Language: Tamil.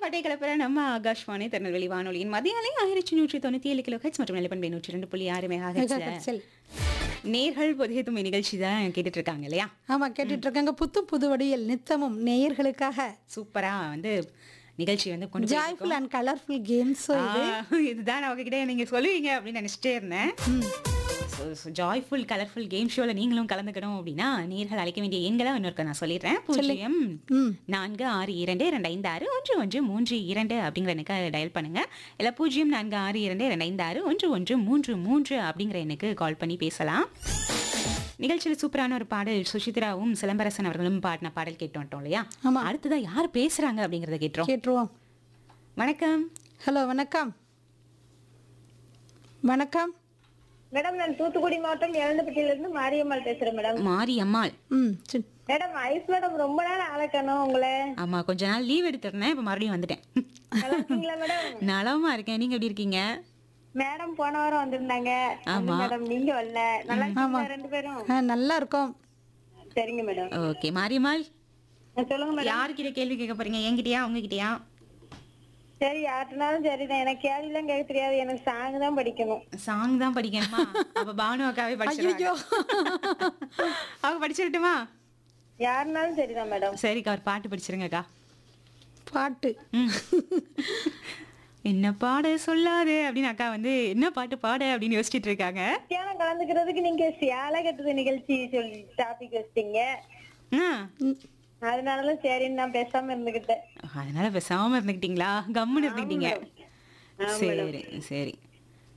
பட்டை கலப்புற நம்ம ஆகாஷ்வாணி திருநெல்வேலி வானொலியின் மதியாலை ஆயிரத்தி நூற்றி தொண்ணூத்தி ஏழு கிலோ ஹெச் மற்றும் நிலப்பண்பை நூற்றி ரெண்டு புள்ளி ஆறு மெகா மெகாஹெர்ட்ஸில். நேர்கள் புதிய தும்பி நிகழ்ச்சி தான் கேட்டுட்டு இருக்காங்க இல்லையா ஆமா கேட்டுட்டு இருக்காங்க புத்து புது வடியில் நித்தமும் நேயர்களுக்காக சூப்பரா வந்து நிகழ்ச்சி வந்து கொண்டு போய் ஜாய்ஃபுல் அண்ட் கலர்ஃபுல் கேம்ஸ் ஆ, இதுதான் நான் உங்ககிட்ட நீங்க சொல்லுவீங்க அப்படின்னு நினைச்சிட்டே இருந்தேன் ஜாய்ஃபுல் கலர்ஃபுல் கேம் ஷோல நீங்களும் கலந்துக்கணும் அப்படின்னா நேர்கள் அழைக்க வேண்டிய எண்களை இன்னொருக்க நான் சொல்லிடுறேன் பூஜ்ஜியம் நான்கு ஆறு இரண்டு ரெண்டு ஐந்து ஆறு ஒன்று ஒன்று மூன்று இரண்டு அப்படிங்கிற எண்ணுக்கு டயல் பண்ணுங்க இல்ல பூஜ்ஜியம் நான்கு ஆறு இரண்டு ரெண்டு ஐந்து ஆறு ஒன்று ஒன்று மூன்று மூன்று அப்படிங்கிற எண்ணுக்கு கால் பண்ணி பேசலாம் நிகழ்ச்சியில் சூப்பரான ஒரு பாடல் சுசித்ராவும் சிலம்பரசன் அவர்களும் பாடின பாடல் கேட்டு வந்துட்டோம் இல்லையா ஆமா. அடுத்ததா யார் பேசுறாங்க அப்படிங்கறத கேட்டுறோம் கேட்டுருவோம் வணக்கம் ஹலோ வணக்கம் வணக்கம் மேடம் நான் தூத்துக்குடி மாவட்டம் இளந்தப்பட்டியில இருந்து மாரியம்மாள் பேசுறேன் மேடம் மாரியம்மாள் ம் சரி. மேடம் ஐஸ் மேடம் ரொம்ப நாள் அழைக்கணும் உங்களை ஆமா கொஞ்ச நாள் லீவ் எடுத்துருந்தேன் இப்ப மறுபடியும் வந்துட்டேன் நல்லா இருக்கீங்களா மேடம் நலமா இருக்கேன் நீங்க எப்படி இருக்கீங்க மேடம் போன வாரம் வந்திருந்தாங்க வந்து மேடம் நீங்க வரல நல்லா இருக்கீங்களா ரெண்டு பேரும் ஆ, நல்லா இருக்கோம் சரிங்க மேடம் ஓகே மாரியம்மாள் ஆ, சொல்லுங்க மேடம் யாருக்கிட்ட கேள்வி கேட்க போறீங்க என்கிட்டயா உங்ககிட்டயா சரி யாருனாலும் சரிதான் எனக்கு கேள்வி எல்லாம் கேட்க தெரியாது எனக்கு சாங் தான் படிக்கணும் சாங் தான் படிக்கணுமா அப்ப பானு அக்காவே படிச்சிருவாங்க ஐயோ அவங்க படிச்சிடட்டுமா யாருனாலும் சரிதான் மேடம் சரிக்கா ஒரு பாட்டு படிச்சிருங்கக்கா பாட்டு ம். என்ன பாட சொல்லாது அப்படின்னு அக்கா வந்து என்ன பாட்டு பாட அப்படின்னு யோசிச்சுட்டு இருக்காங்க தியானம் கலந்துக்கிறதுக்கு நீங்க சேலை கட்டுது நிகழ்ச்சி சொல்லி டாபிக் வச்சிட்டீங்க ஆ, அதனாலதான் சரின்னு நான் பேசாம இருந்துகிட்டேன் அதனால பேசாம இருந்துக்கிட்டீங்களா கம்முன்னு இருந்துக்கிட்டீங்க சரி சரி